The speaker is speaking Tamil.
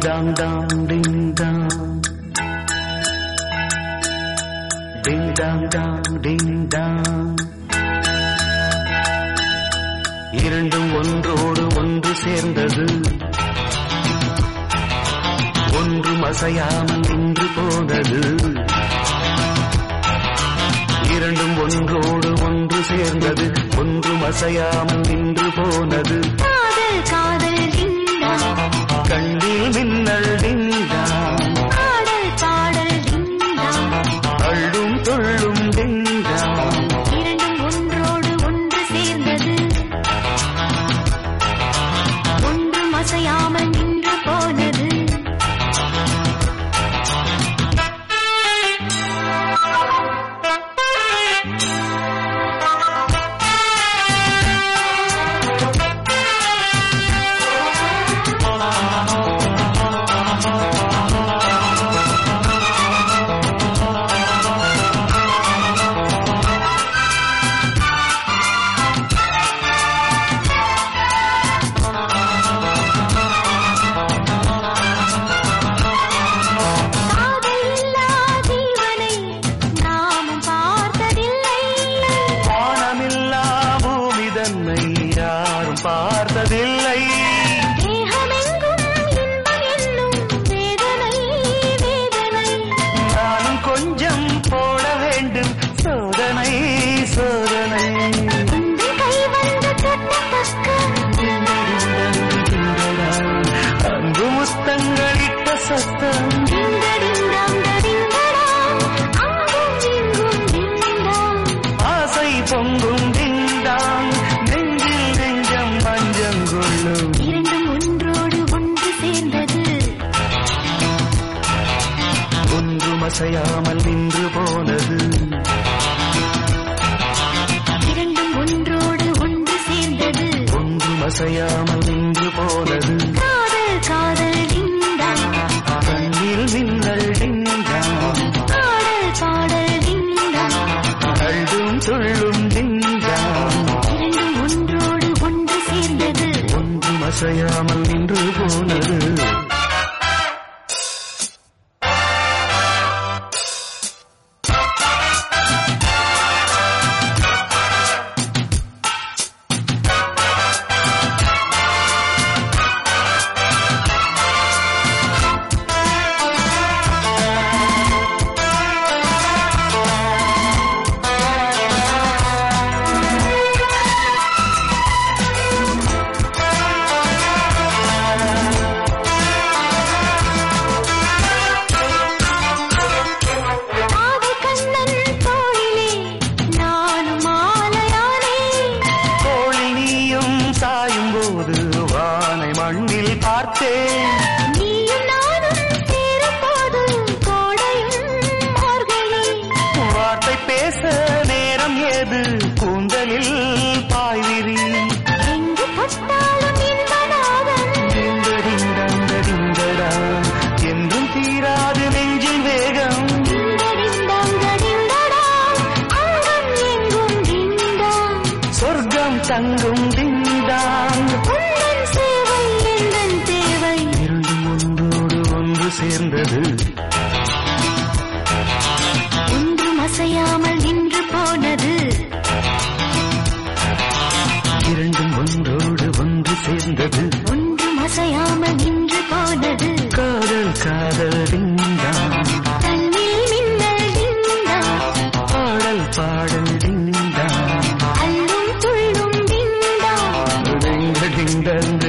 டாங் டாங் டிங் டாங் டிங் டாங் டாங் டிங் டாங் இரண்டும் ஒன்றோடு ஒன்று சேர்ந்தது ஒன்றும் அசையாமல் நின்று போனது இரண்டும் ஒன்றோடு ஒன்று சேர்ந்தது ஒன்றும் அசையாமல் நின்று போனது காதல் காதல் டிண்டா கண்ணில் மின்னல் டிங்டாங் பாடல் பாடல் டிண்டா அள்ளும் தொள்ளும் டிங்டாங் இரண்டும் ஒன்றோடு ஒன்று சேர்ந்தது ஒன்றும் அசையாமல் நின்று போனது காதல் இல்லா ஜீவனை நாமும் பார்த்ததில்லை வானமில்லா பூமி தன்னை யாரும் பார்த்ததில்லை தேகமெங்கும் இன்பம் என்னும் வேதனை வேதனை நானும் கொஞ்சம் போட வேண்டும் சோதனை சோதனை உந்தன் கை வந்து தொட்ட பக்கம் அன்பு முத்தங்களிட்ட சத்தம் டிங்கடிங்டாம் டடிங்கடாம் அங்கும் இங்கும் டிங்டாம் ஆசை பொங்கும் டிங்டாங் நெஞ்சில் நெஞ்சம் மஞ்சம் கொள்ளும் இரண்டும் ஒன்றோடு ஒன்று சேர்ந்தது ஒன்றும் அசையாமல் நின்று போனது இரண்டும் ஒன்றோடு ஒன்று சேர்ந்தது ஒன்றும் அசையாமல் நின்று போனது காதல் காதல் டிங்டாம் கண்ணில் மின்னல் டிங்டாங் பாடல் பாடல் டிங்டாம் அள்ளும் துள்ளும் டிங்டாங் இரண்டும் ஒன்றோடு ஒன்று சேர்ந்தது ஒன்றும் அசையாமல் நின்று போனது காதல் கண்ணன் தோளிலே நானும் மாலையானே தோழி நீயும் சாயும் போது வானை மண்ணில் பார்த்தேன் நீயும் நானும் சேரும்போது கோடையும் மார்கழி வார்த்தை பேச நேரம் ஏது கூந்தலில் பாய்விரி எங்கு பட்டாலும் இன்பநாதம் டிங்கடிங்கடா என்றும் தீராது நெஞ்சில் வேகம் டிங்கடிங்டாம் டடிங்கடாம் அங்கும் எங்கும் டிங்டாம் சொர்க்கம் தங்கும் டிங்டாங் உந்தன் சேவை எந்தன் தேவை இரண்டும் ஒன்றோடு ஒன்று சேர்ந்தது ஒன்றும் அசையாமல் நின்று போனது இரண்டும் ஒன்றோடு ஒன்று சேர்ந்தது ஒன்றும் அசையாமல் நின்று போனது காதல் காதல் டிங்டாங் கண்ணில் மின்னல் டிங்டாம் பாடல் பாடல் டிங்டாங் அள்ளும் துள்ளும் டிங்டாம் டிங்க டிங் டங்